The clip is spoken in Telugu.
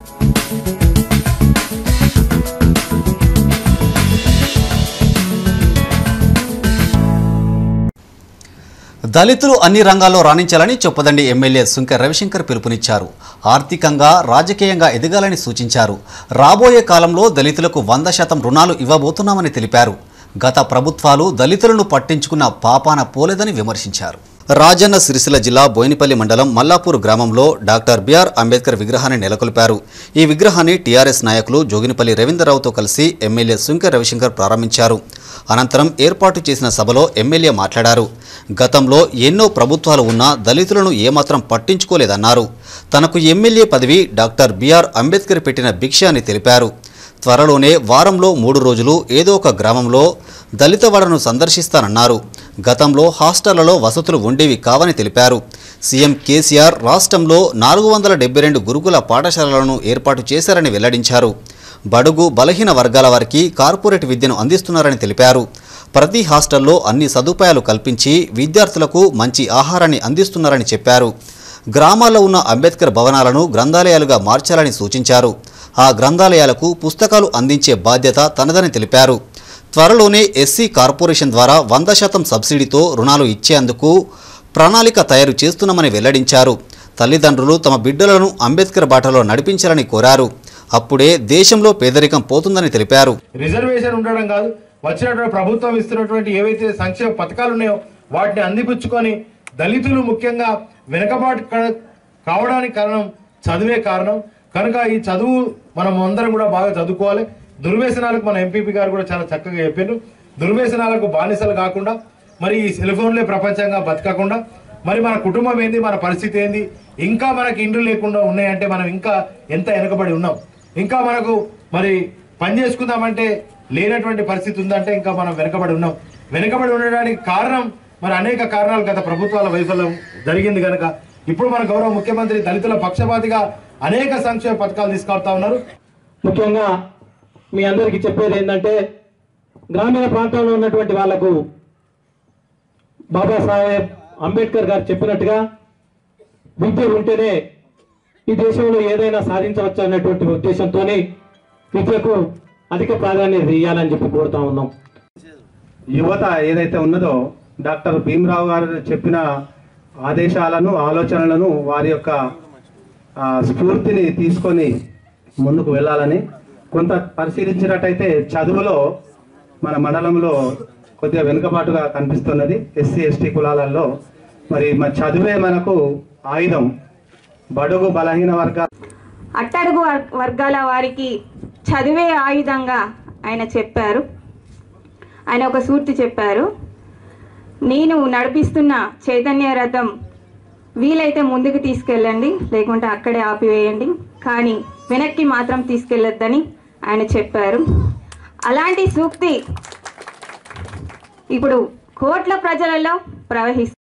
దళితులు అన్ని రంగాల్లో రాణించాలని చొప్పదండి ఎమ్మెల్యే సుంకె రవిశంకర్ పిలుపునిచ్చారు ఆర్థికంగా రాజకీయంగా ఎదగాలని సూచించారు రాబోయే కాలంలో దళితులకు వంద శాతం రుణాలు ఇవ్వబోతున్నామని తెలిపారు గత ప్రభుత్వాలు దళితులను పట్టించుకున్న పాపాన పోలేదని విమర్శించారు రాజన్న సిరిసిల్ల జిల్లా బోయినపల్లి మండలం మల్లాపూర్ గ్రామంలో డాక్టర్ బిఆర్ అంబేద్కర్ విగ్రహాన్ని నెలకొల్పారు ఈ విగ్రహాన్ని టీఆర్ఎస్ నాయకులు జోగినిపల్లి రవీంద్రరావుతో కలిసి ఎమ్మెల్యే సుంకె రవిశంకర్ ప్రారంభించారు అనంతరం ఏర్పాటు చేసిన సభలో ఎమ్మెల్యే మాట్లాడారు గతంలో ఎన్నో ప్రభుత్వాలు ఉన్నా దళితులను ఏమాత్రం పట్టించుకోలేదన్నారు తనకు ఎమ్మెల్యే పదవి డాక్టర్ బిఆర్ అంబేద్కర్ పెట్టిన భిక్ష అని తెలిపారు త్వరలోనే వారంలో మూడు రోజులు ఏదో ఒక గ్రామంలో దళిత వాడను సందర్శిస్తానన్నారు గతంలో హాస్టళ్లలో వసతులు ఉండేవి కావని తెలిపారు సీఎం కేసీఆర్ రాష్ట్రంలో నాలుగు వందల డెబ్బై రెండు గురుకుల పాఠశాలలను ఏర్పాటు చేశారని వెల్లడించారు బడుగు బలహీన వర్గాల వారికి కార్పొరేట్ విద్యను అందిస్తున్నారని తెలిపారు ప్రతి హాస్టల్లో అన్ని సదుపాయాలు కల్పించి విద్యార్థులకు మంచి ఆహారాన్ని అందిస్తున్నారని చెప్పారు గ్రామాల్లో ఉన్న అంబేద్కర్ భవనాలను గ్రంథాలయాలుగా మార్చాలని సూచించారు ఆ గ్రంథాలయాలకు పుస్తకాలు అందించే బాధ్యత తనదని తెలిపారు త్వరలోనే ఎస్సీ కార్పొరేషన్ ద్వారా వంద శాతం సబ్సిడీతో రుణాలు ఇచ్చేందుకు ప్రణాళిక తయారు చేస్తున్నామని వెల్లడించారు తల్లిదండ్రులు తమ బిడ్డలను అంబేద్కర్ బాటలో నడిపించాలని కోరారు అప్పుడే దేశంలో పేదరికం పోతుందని తెలిపారు రిజర్వేషన్ ఉండడం కాదు వచ్చినటువంటి ప్రభుత్వం ఇస్తున్నటువంటి ఏవైతే సంక్షేమ పథకాలు ఉన్నాయో వాటిని అందిపుచ్చుకొని దళితులు ముఖ్యంగా వెనుకబాటు క- కావడానికి కారణం చదువే కారణం కనుక ఈ చదువు మనం అందరం కూడా బాగా చదువుకోవాలి దుర్వ్యసనాలకు మన ఎంపీపీ గారు కూడా చాలా చక్కగా చెప్పారు దుర్వ్యసనాలకు బానిసలు కాకుండా మరి ఈ సెల్ ఫోన్లే ప్రపంచంగా బతకకుండా మరి మన కుటుంబం ఏంది మన పరిస్థితి ఏంది ఇంకా మనకి ఇండ్లు లేకుండా ఉన్నాయంటే మనం ఇంకా ఎంత వెనుకబడి ఉన్నాం ఇంకా మనకు మరి పని చేసుకుందామంటే లేనటువంటి పరిస్థితి ఉందంటే ఇంకా మనం వెనుకబడి ఉన్నాం వెనుకబడి ఉండడానికి కారణం మరి అనేక కారణాలు గత ప్రభుత్వాల వైఫల్యం జరిగింది కనుక ఇప్పుడు మన గౌరవ ముఖ్యమంత్రి దళితుల పక్షపాతిగా అనేక సంక్షేమ పథకాలు తీసుకొస్తా ఉన్నారు ముఖ్యంగా మీ అందరికీ చెప్పేది ఏంటంటే గ్రామీణ ప్రాంతంలో ఉన్నటువంటి వాళ్లకు బాబాసాహెబ్ అంబేద్కర్ గారు చెప్పినట్టుగా విద్య ఉంటేనే ఈ దేశంలో ఏదైనా సాధించవచ్చు అన్నటువంటి ఉద్దేశంతోనే విద్యకు అధిక ప్రాధాన్యత ఇవ్వాలని చెప్పి కోరుతా ఉన్నాం యువత ఏదైతే ఉన్నదో డాక్టర్ భీమరావు గారు చెప్పిన ఆదేశాలను ఆలోచనలను వారి యొక్క ఆ, స్ఫూర్తిని తీసుకొని ముందుకు వెళ్ళాలని కొంత పరిశీలించినట్టయితే చదువులో మన మండలంలో కొద్దిగా వెనుకబాటుగా కనిపిస్తున్నది ఎస్సీ ఎస్టీ కులాలలో మరి మన చదువే మనకు ఆయుధం బడుగు బలహీన వర్గాల అట్టడుగు వర్- వర్గాల వారికి చదివే ఆయుధంగా ఆయన చెప్పారు ఆయన ఒక సూర్తి చెప్పారు నేను నడిపిస్తున్న చైతన్య రథం వీలైతే ముందుకు తీసుకెళ్ళండి లేకుంటే అక్కడే ఆపివేయండి కానీ వెనక్కి మాత్రం తీసుకెళ్ళొద్దని ఆయన చెప్పారు అలాంటి సూక్తి ఇప్పుడు కోట్ల ప్రజలలో ప్రవహిస్తుంది